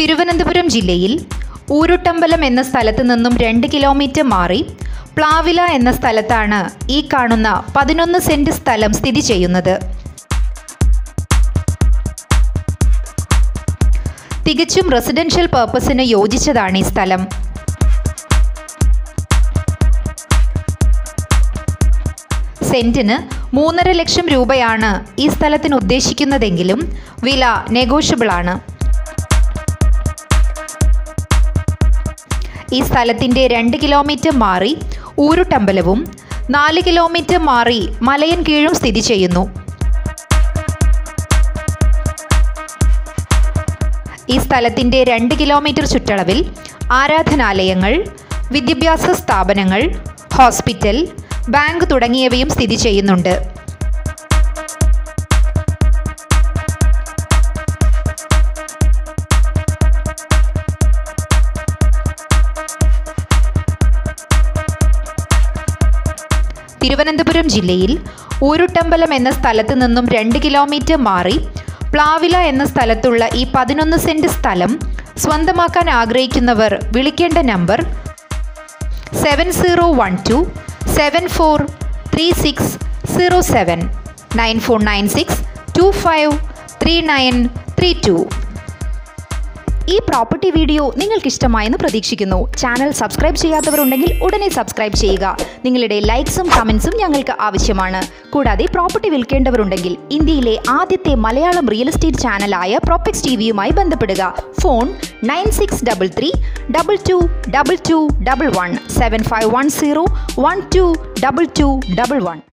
തിരുവനന്തപുരം ജില്ലയിൽ ഊരുട്ടമ്പലം എന്ന സ്ഥലത്ത് നിന്നും രണ്ട് കിലോമീറ്റർ മാറി പ്ലാവില എന്ന സ്ഥലത്താണ് ഈ കാണുന്ന പതിനൊന്ന് സെന്റ് സ്ഥലം സ്ഥിതി ചെയ്യുന്നത് തികച്ചും റെസിഡൻഷ്യൽ പർപ്പസിന് യോജിച്ചതാണ് ഈ സ്ഥലം സെന്റിന് മൂന്നര ലക്ഷം രൂപയാണ് ഈ സ്ഥലത്തിന് ഉദ്ദേശിക്കുന്നതെങ്കിലും വില നെഗോഷ്യബിൾ ആണ് ഈ സ്ഥലത്തിൻ്റെ രണ്ട് കിലോമീറ്റർ മാറി ഊരുട്ടമ്പലവും നാല് കിലോമീറ്റർ മാറി മലയൻ കീഴും സ്ഥിതി ചെയ്യുന്നു ഈ സ്ഥലത്തിൻ്റെ രണ്ട് കിലോമീറ്റർ ചുറ്റളവിൽ ആരാധനാലയങ്ങൾ വിദ്യാഭ്യാസ സ്ഥാപനങ്ങൾ ഹോസ്പിറ്റൽ ബാങ്ക് തുടങ്ങിയവയും സ്ഥിതി ചെയ്യുന്നുണ്ട് തിരുവനന്തപുരം ജില്ലയിൽ ഊരുട്ടമ്പലം എന്ന സ്ഥലത്ത് നിന്നും രണ്ട് കിലോമീറ്റർ മാറി പ്ലാവില എന്ന സ്ഥലത്തുള്ള ഈ പതിനൊന്ന് സെന്റ് സ്ഥലം സ്വന്തമാക്കാൻ ആഗ്രഹിക്കുന്നവർ വിളിക്കേണ്ട number seven zero one two seven four three six zero seven nine four nine six two five three nine three two ഈ പ്രോപ്പർട്ടി വീഡിയോ നിങ്ങൾക്ക് ഇഷ്ടമായെന്ന് പ്രതീക്ഷിക്കുന്നു ചാനൽ സബ്സ്ക്രൈബ് ചെയ്യാത്തവരുണ്ടെങ്കിൽ ഉടനെ സബ്സ്ക്രൈബ് ചെയ്യുക നിങ്ങളുടെ ലൈക്സും കമൻസും ഞങ്ങൾക്ക് ആവശ്യമാണ് കൂടാതെ പ്രോപ്പർട്ടി വിൽക്കേണ്ടവരുണ്ടെങ്കിൽ ഇന്ത്യയിലെ ആദ്യത്തെ മലയാളം റിയൽ എസ്റ്റേറ്റ് ചാനലായ പ്രോപ്പക്സ് ടി വിയുമായി ബന്ധപ്പെടുക phone nine six double three double two double two double one seven five one zero one two double two double one